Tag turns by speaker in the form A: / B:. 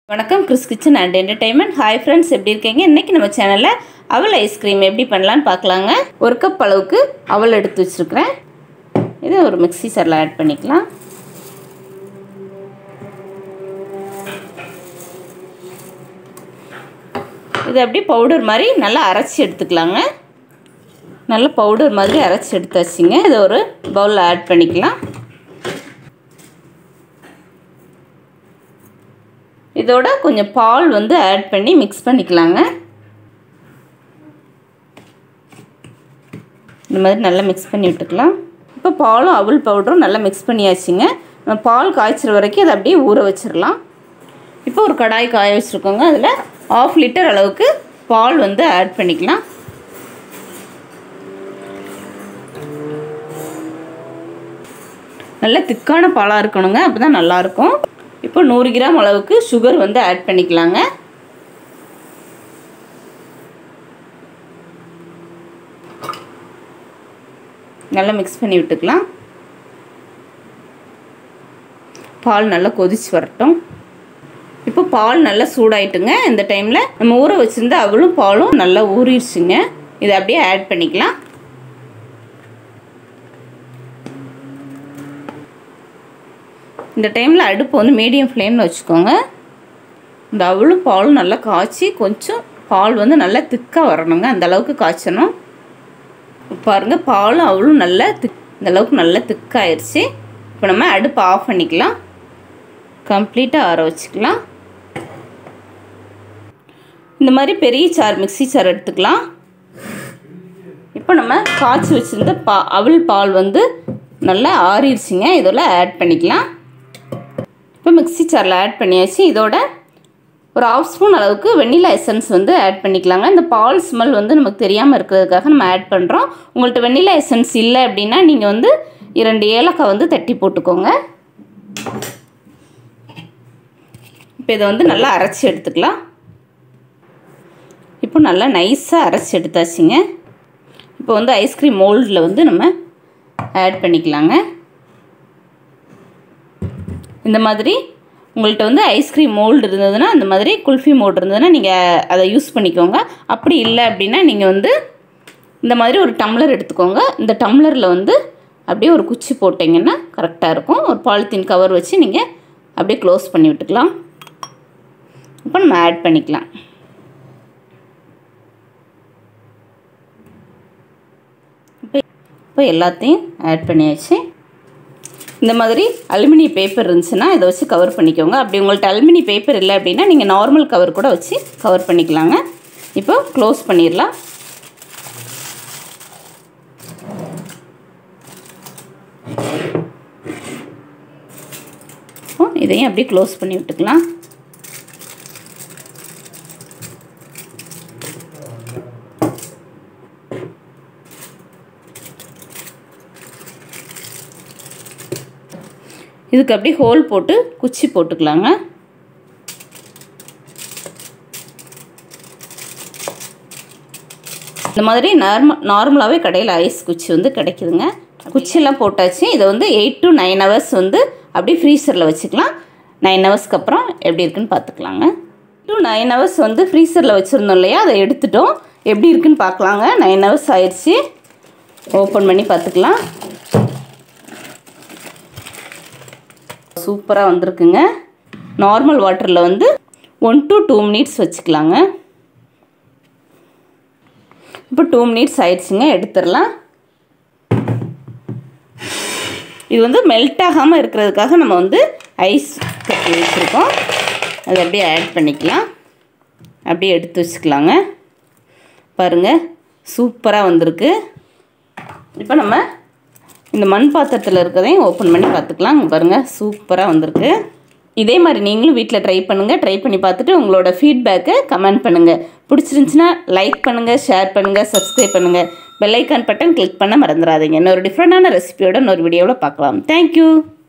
A: வணக்கம் Chris kitchen and entertainment hi friends எப்படி இருக்கீங்க இன்றைக்கி நம்ம சேனலில் அவல் ஐஸ்கிரீம் எப்படி பண்ணலான்னு பார்க்கலாங்க ஒரு கப் அளவுக்கு அவல் எடுத்து வச்சுருக்கிறேன் இதை ஒரு மிக்ஸி சாரில் ஆட் பண்ணிக்கலாம் இது அப்படியே பவுடர் மாதிரி நல்லா அரைச்சி எடுத்துக்கலாங்க நல்ல பவுடர் மாதிரி அரைச்சி எடுத்தாச்சுங்க இதை ஒரு பவுலில் ஆட் பண்ணிக்கலாம் இதோட கொஞ்சம் பால் வந்து ஆட் பண்ணி மிக்ஸ் பண்ணிக்கலாங்க இந்த மாதிரி நல்லா மிக்ஸ் பண்ணி விட்டுக்கலாம் இப்போ பாலும் அவல் பவுடரும் நல்லா மிக்ஸ் பண்ணியாச்சுங்க நம்ம பால் காய்ச்சிற வரைக்கும் அதை அப்படியே ஊற வச்சிடலாம் இப்போ ஒரு கடாய் காய வச்சுருக்கோங்க அதில் ஆஃப் லிட்டர் அளவுக்கு பால் வந்து ஆட் பண்ணிக்கலாம் நல்ல திக்கான பாலாக இருக்கணுங்க அப்போ தான் நல்லாயிருக்கும் இப்போ நூறு கிராம் அளவுக்கு சுகர் வந்து ஆட் பண்ணிக்கலாங்க நல்லா மிக்ஸ் பண்ணி விட்டுக்கலாம் பால் நல்லா கொதிச்சு வரட்டும் இப்போ பால் நல்லா சூடாயிட்டுங்க இந்த டைமில் நம்ம ஊற வச்சுருந்த அவளும் பாலும் நல்லா ஊறிடுச்சுங்க இதை அப்படியே ஆட் பண்ணிக்கலாம் இந்த டைமில் அடுப்பு வந்து மீடியம் ஃப்ளேமில் வச்சுக்கோங்க இந்த அவளும் பாலும் நல்லா காய்ச்சி கொஞ்சம் பால் வந்து நல்லா திக்காக வரணுங்க அந்த அளவுக்கு காய்ச்சணும் பாருங்கள் பாலும் அவளும் நல்லா திக் இந்த அளவுக்கு நல்லா திக்காயிருச்சு இப்போ நம்ம அடுப்பு ஆஃப் பண்ணிக்கலாம் கம்ப்ளீட்டாக ஆற வச்சுக்கலாம் இந்த மாதிரி பெரிய சார் மிக்சி சார் எடுத்துக்கலாம் இப்போ நம்ம காய்ச்சி வச்சுருந்த பா அவள் பால் வந்து நல்லா ஆறிடுச்சுங்க இதில் ஆட் பண்ணிக்கலாம் இப்போ மிக்ஸி சாரில் ஆட் பண்ணியாச்சு இதோட ஒரு ஆஃப் ஸ்பூன் அளவுக்கு வெண்ணிலா எசன்ஸ் வந்து ஆட் பண்ணிக்கலாங்க இந்த பால் ஸ்மெல் வந்து நமக்கு தெரியாமல் இருக்கிறதுக்காக நம்ம ஆட் பண்ணுறோம் உங்கள்கிட்ட வெண்ணிலா எசன்ஸ் இல்லை அப்படின்னா நீங்கள் வந்து இரண்டு ஏலக்காய் வந்து தட்டி போட்டுக்கோங்க இப்போ இதை வந்து நல்லா அரைச்சி எடுத்துக்கலாம் இப்போ நல்லா நைஸாக அரைச்சி எடுத்தாச்சுங்க இப்போ வந்து ஐஸ்கிரீம் மோல்டில் வந்து நம்ம ஆட் பண்ணிக்கலாங்க இந்த மாதிரி உங்கள்கிட்ட வந்து ஐஸ்கிரீம் மோல்டு இருந்ததுன்னா அந்த மாதிரி குல்ஃபி மோல்டு இருந்ததுன்னா நீங்கள் அதை யூஸ் பண்ணிக்கோங்க அப்படி இல்லை அப்படின்னா நீங்கள் வந்து இந்த மாதிரி ஒரு டம்ளர் எடுத்துக்கோங்க இந்த டம்ளரில் வந்து அப்படியே ஒரு குச்சி போட்டிங்கன்னா கரெக்டாக இருக்கும் ஒரு பாலித்தீன் கவர் வச்சு நீங்கள் அப்படியே க்ளோஸ் பண்ணி விட்டுக்கலாம் இப்போ நம்ம ஆட் பண்ணிக்கலாம் இப்போ இப்போ எல்லாத்தையும் ஆட் பண்ணியாச்சு இந்த மாதிரி அலுமினிய பேப்பர் இருந்துச்சுன்னா இதை வச்சு கவர் பண்ணிக்கோங்க அப்படி உங்கள்கிட்ட அலுமினிய பேப்பர் இல்லை அப்படின்னா நீங்கள் நார்மல் கவர் கூட வச்சு கவர் பண்ணிக்கலாங்க இப்போ க்ளோஸ் பண்ணிடலாம் இதையும் அப்படியே க்ளோஸ் பண்ணி விட்டுக்கலாம் இதுக்கு அப்படியே ஹோல் போட்டு குச்சி போட்டுக்கலாங்க இந்த மாதிரி நார்மல் நார்மலாகவே கடையில் ஐஸ் குச்சி வந்து கிடைக்குதுங்க குச்சியெல்லாம் போட்டாச்சு இதை வந்து எயிட் டு நைன் ஹவர்ஸ் வந்து அப்படியே ஃப்ரீசரில் வச்சுக்கலாம் நைன் ஹவர்ஸ்க்கு அப்புறம் எப்படி இருக்குன்னு பார்த்துக்கலாங்க டூ நைன் ஹவர்ஸ் வந்து ஃப்ரீசரில் வச்சுருந்தோம் இல்லையா அதை எடுத்துட்டோம் எப்படி இருக்குன்னு பார்க்கலாங்க நைன் ஹவர்ஸ் ஆயிடுச்சு ஓப்பன் பண்ணி பார்த்துக்கலாம் சூப்பராக வந்திருக்குங்க நார்மல் வாட்டரில் வந்து ஒன் டு டூ மினிட்ஸ் வச்சுக்கலாங்க இப்போ டூ மினிட்ஸ் ஆயிடுச்சுங்க எடுத்துடலாம் இது வந்து மெல்ட் ஆகாமல் இருக்கிறதுக்காக நம்ம வந்து ஐஸ் கட்டி வச்சுருக்கோம் அதை அப்படியே ஆட் பண்ணிக்கலாம் அப்படியே எடுத்து வச்சுக்கலாங்க பாருங்கள் சூப்பராக வந்திருக்கு இப்போ நம்ம இந்த மண் பாத்திரத்தில் இருக்கிறதையும் ஓப்பன் பண்ணி பார்த்துக்கலாம் பாருங்கள் சூப்பராக வந்திருக்கு இதே மாதிரி நீங்களும் வீட்டில் ட்ரை பண்ணுங்கள் ட்ரை பண்ணி பார்த்துட்டு உங்களோட ஃபீட்பேக்கை கமெண்ட் பண்ணுங்கள் பிடிச்சிருந்துச்சின்னா லைக் பண்ணுங்கள் ஷேர் பண்ணுங்கள் சப்ஸ்கிரைப் பண்ணுங்கள் பெல்லைக்கான் பட்டன் கிளிக் பண்ண மறந்துடாதீங்க இன்னொரு டிஃப்ரெண்டான ரெசிபியோட இன்னொரு வீடியோவில் பார்க்கலாம் தேங்க்யூ